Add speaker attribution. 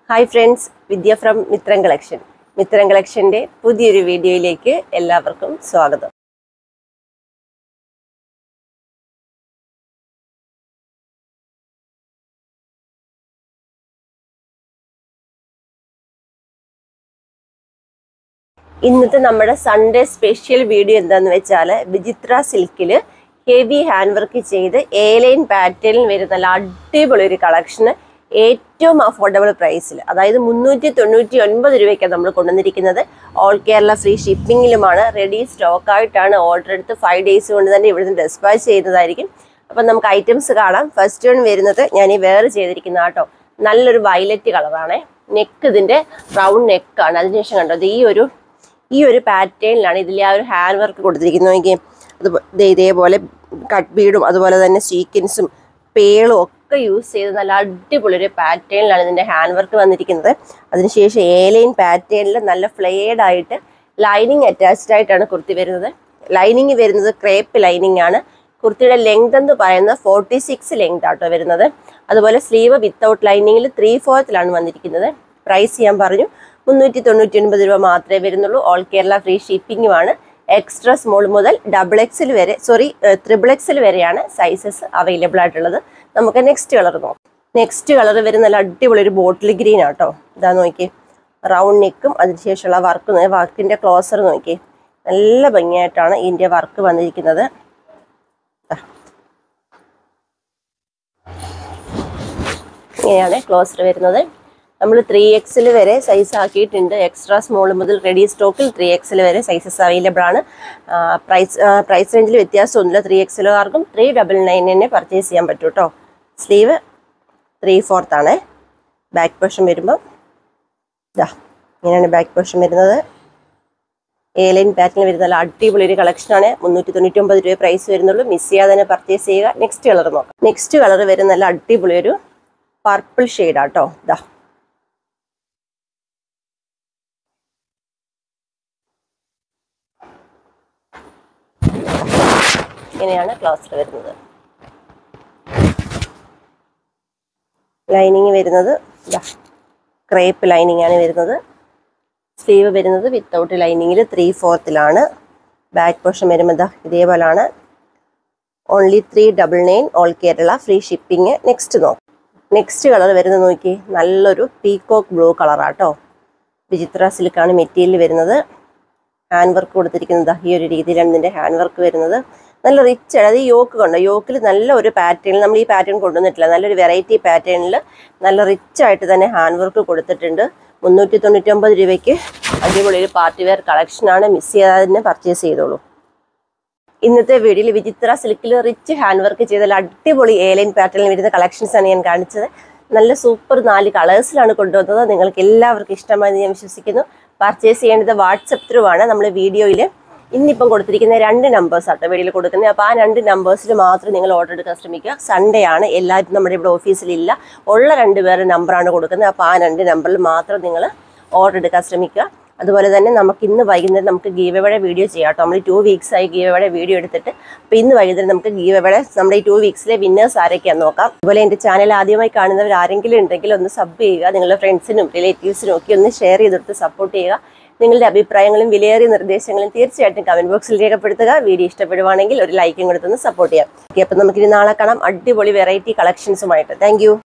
Speaker 1: hi friends Vidya from Mithram collection Mithram കളക്ഷൻ്റെ പുതിയൊരു വീഡിയോയിലേക്ക് എല്ലാവർക്കും സ്വാഗതം ഇന്നത്തെ നമ്മുടെ സൺഡേ സ്പെഷ്യൽ വീഡിയോ എന്താന്ന് വെച്ചാൽ വിചിത്ര സിൽക്കിൽ ഹെവി ഹാൻഡ് വർക്ക് ചെയ്ത് എ ലൈൻ പാറ്റേണിൽ വരുന്ന നല്ല അടിപൊളി ഒരു കളക്ഷന് ഏറ്റവും അഫോർഡബിൾ പ്രൈസിൽ അതായത് മുന്നൂറ്റി തൊണ്ണൂറ്റി ഒൻപത് രൂപയ്ക്കാണ് നമ്മൾ കൊണ്ടുവന്നിരിക്കുന്നത് ഓൾ കേരള ഫ്രീ ഷിപ്പിങ്ങിലുമാണ് റെഡി സ്റ്റോക്ക് ആയിട്ടാണ് ഓർഡർ എടുത്ത് ഫൈവ് ഡേയ്സ് കൊണ്ട് തന്നെ ഇവിടുന്ന് ഡെസ്പാച്ച് ചെയ്യുന്നതായിരിക്കും അപ്പം നമുക്ക് ഐറ്റംസ് കാണാം ഫസ്റ്റ് വൺ വരുന്നത് ഞാൻ ഈ വേറെ ചെയ്തിരിക്കുന്ന കേട്ടോ നല്ലൊരു വയലറ്റ് കളറാണ് നെക്ക് ഇതിൻ്റെ റൗണ്ട് നെക്കാണ് അതിനുശേഷം കണ്ടോ ഇത് ഈ ഒരു ഈ ഒരു പാറ്റേണിലാണ് ഇതിൽ ആ ഒരു ഹാൻഡ് വർക്ക് കൊടുത്തിരിക്കുന്നതെങ്കിൽ അത് ദേ ഇതേപോലെ കട്ട് ബീഡും അതുപോലെ തന്നെ സീക്വൻസും പേളും ഒക്കെ യൂസ് ചെയ്ത് നല്ല അടിപൊളി ഒരു പാറ്റേണിലാണ് ഇതിൻ്റെ ഹാൻഡ് വർക്ക് വന്നിരിക്കുന്നത് അതിനുശേഷം ഏലൈൻ പാറ്റേണിൽ നല്ല ഫ്ലെയർഡ് ആയിട്ട് ലൈനിങ് അറ്റാച്ച്ഡ് ആയിട്ടാണ് കുർത്തി വരുന്നത് ലൈനിങ് വരുന്നത് ക്രേപ്പ് ലൈനിങ് ആണ് കുർത്തിയുടെ ലെങ്ത് എന്ന് പറയുന്നത് ഫോർട്ടി സിക്സ് ലെങ്ത് ആട്ടോ വരുന്നത് അതുപോലെ സ്ലീവ് വിത്തൗട്ട് ലൈനിങ്ങിൽ ത്രീ ഫോർത്തിലാണ് വന്നിരിക്കുന്നത് പ്രൈസ് ഞാൻ പറഞ്ഞു മുന്നൂറ്റി തൊണ്ണൂറ്റി ഒൻപത് രൂപ മാത്രമേ വരുന്നുള്ളൂ ഓൾ കേരള ഫ്രീ ഷിപ്പിങ്ങുമാണ് എക്സ്ട്രാ സ്മോൾ മുതൽ ഡബിൾ എക്സിൽ വരെ സോറി ത്രിബിൾ എക്സിൽ വരെയാണ് സൈസസ് അവൈലബിൾ ആയിട്ടുള്ളത് നമുക്ക് നെക്സ്റ്റ് കളർ നോക്കാം നെക്സ്റ്റ് കളർ വരുന്ന നല്ല അടിപൊളി ഒരു ബോട്ടിൽ ഗ്രീൻ ആട്ടോ ഇതാ നോക്കി റൗണ്ട് നെക്കും അതിനുശേഷമുള്ള വർക്ക് വർക്കിൻ്റെ ക്ലോസർ നോക്കി നല്ല ഭംഗിയായിട്ടാണ് ഇതിൻ്റെ വർക്ക് വന്നിരിക്കുന്നത് ഇങ്ങനെയാണ് ക്ലോസർ വരുന്നത് നമ്മൾ ത്രീ എക്സിൽ വരെ സൈസ് ആക്കിയിട്ടുണ്ട് എക്സ്ട്രാ സ്മോൾ മുതൽ റെഡി സ്റ്റോക്കിൽ ത്രീ എക്സിൽ വരെ സൈസസ് അവൈലബിൾ ആണ് പ്രൈസ് പ്രൈസ് റേഞ്ചിൽ വ്യത്യാസമൊന്നുമില്ല ത്രീ എക്സിലുകാർക്കും ത്രീ ഡബിൾ നയൻ തന്നെ പർച്ചേസ് ചെയ്യാൻ പറ്റും കേട്ടോ സ്ലീവ് ത്രീ ഫോർത്ത് ആണ് ബാക്ക് പോർഷൻ വരുമ്പോൾ ഇതാ ഇങ്ങനെയാണ് ബാക്ക് പോർഷൻ വരുന്നത് എ ലൈൻ പാറ്റേൺ വരുന്ന നല്ല അടിപൊളി ഒരു കളക്ഷനാണ് മുന്നൂറ്റി തൊണ്ണൂറ്റി ഒമ്പത് രൂപ പ്രൈസ് വരുന്നുള്ളൂ മിസ് ചെയ്യാതെ തന്നെ പർച്ചേസ് ചെയ്യുക നെക്സ്റ്റ് കളർ നോക്കാം നെക്സ്റ്റ് കളർ വരുന്ന നല്ല അടിപൊളി ഒരു പർപ്പിൾ ഷെയ്ഡാട്ടോ ഇതാ ഇങ്ങനെയാണ് ക്ലോസർ വരുന്നത് ലൈനിങ് വരുന്നത് ഇതാ ക്രേപ്പ് ലൈനിങ് ആണ് വരുന്നത് സ്ലീവ് വരുന്നത് വിത്തൗട്ട് ലൈനിങ്ങിൽ ത്രീ ഫോർത്തിലാണ് ബാക്ക് പോർഷൻ വരുമ്പോൾ ഇതാ ഇതേപോലാണ് only three double nine all Kerala free shipping next നോക്കാം നെക്സ്റ്റ് കളർ വരുന്നത് നോക്കി നല്ലൊരു പീകോക്ക് ബ്ലൂ കളറാട്ടോ വിചിത്ര സിൽക്കാണ് മെറ്റീരിയൽ വരുന്നത് ഹാൻഡ് വർക്ക് കൊടുത്തിരിക്കുന്നത് ഈ ഒരു രീതിയിലാണ് ഇതിൻ്റെ ഹാൻഡ് വർക്ക് വരുന്നത് നല്ല റിച്ച് ആണ് അത് യോക്ക് കണ്ടോ യോക്കിൽ നല്ല ഒരു പാറ്റേണിൽ നമ്മൾ ഈ പാറ്റേൺ കൊണ്ടുവന്നിട്ടില്ല നല്ലൊരു വെറൈറ്റി പാറ്റേണിൽ നല്ല റിച്ച് ആയിട്ട് തന്നെ ഹാൻഡ് വർക്ക് കൊടുത്തിട്ടുണ്ട് മുന്നൂറ്റി തൊണ്ണൂറ്റൊമ്പത് രൂപയ്ക്ക് അടിപൊളി ഒരു പാർട്ടി വെയർ കളക്ഷനാണ് മിസ് ചെയ്യാതെ തന്നെ പർച്ചേസ് ചെയ്തോളൂ ഇന്നത്തെ വീഡിയോയിൽ വിചിത്ര സിൽക്കിൽ റിച്ച് ഹാൻഡ് വർക്ക് ചെയ്ത നല്ല അടിപൊളി ഏലൈൻ പാറ്റേണിൽ വരുന്ന കളക്ഷൻസ് ആണ് ഞാൻ കാണിച്ചത് നല്ല സൂപ്പർ നാല് കളേഴ്സിലാണ് കൊണ്ടുവന്നത് നിങ്ങൾക്ക് എല്ലാവർക്കും ഇഷ്ടമായെന്ന് ഞാൻ വിശ്വസിക്കുന്നു പർച്ചേസ് ചെയ്യേണ്ടത് വാട്സപ്പ് ത്രൂ ആണ് നമ്മൾ വീഡിയോയിൽ ഇന്നിപ്പം കൊടുത്തിരിക്കുന്ന രണ്ട് നമ്പേഴ്സ് ആട്ടോ വീഡിയോയിൽ കൊടുക്കുന്നത് അപ്പോൾ ആ രണ്ട് നമ്പേഴ്സിൽ മാത്രം നിങ്ങൾ ഓർഡർ എടുക്കാൻ ശ്രമിക്കുക സൺഡേ ആണ് എല്ലാവരും നമ്മുടെ ഇവിടെ ഓഫീസിലില്ല ഉള്ള രണ്ട് പേരുടെ നമ്പറാണ് കൊടുക്കുന്നത് അപ്പോൾ ആ രണ്ട് നമ്പറിൽ മാത്രം നിങ്ങൾ ഓർഡർ എടുക്കാൻ ശ്രമിക്കുക അതുപോലെ തന്നെ നമുക്ക് ഇന്ന് വൈകുന്നേരം നമുക്ക് ഗീവയുടെ വീഡിയോ ചെയ്യാം കേട്ടോ നമ്മൾ ടു വീക്സ് ആയി ഗീവയുടെ വീഡിയോ എടുത്തിട്ട് അപ്പോൾ ഇന്ന് വൈകുന്നേരം നമുക്ക് ഗീവയുടെ നമ്മുടെ ഈ ടു വീക്സിലെ വിന്നേഴ്സ് ആരൊക്കെയാണെന്ന് നോക്കാം അതുപോലെ എൻ്റെ ചാനൽ ആദ്യമായി കാണുന്നവർ ആരെങ്കിലും ഉണ്ടെങ്കിൽ ഒന്ന് സബ് ചെയ്യുക നിങ്ങളുടെ ഫ്രണ്ട്സിനും റിലേറ്റീവ്സിനും ഒക്കെ ഒന്ന് ഷെയർ ചെയ്തെടുത്ത് സപ്പോർട്ട് ചെയ്യുക നിങ്ങളുടെ അഭിപ്രായങ്ങളും വിലയേറിയ നിർദ്ദേശങ്ങളും തീർച്ചയായിട്ടും കമന്റ് ബോക്സിൽ രേഖപ്പെടുത്തുക വീഡിയോ ഇഷ്ടപ്പെടുവാണെങ്കിൽ ഒരു ലൈക്കും കൊടുത്തൊന്ന് സപ്പോർട്ട് ചെയ്യാം ഓക്കെ അപ്പം നമുക്കിനി നാളെ കാണാം അടിപൊളി വെറൈറ്റി കളക്ഷൻസുമായിട്ട് താങ്ക്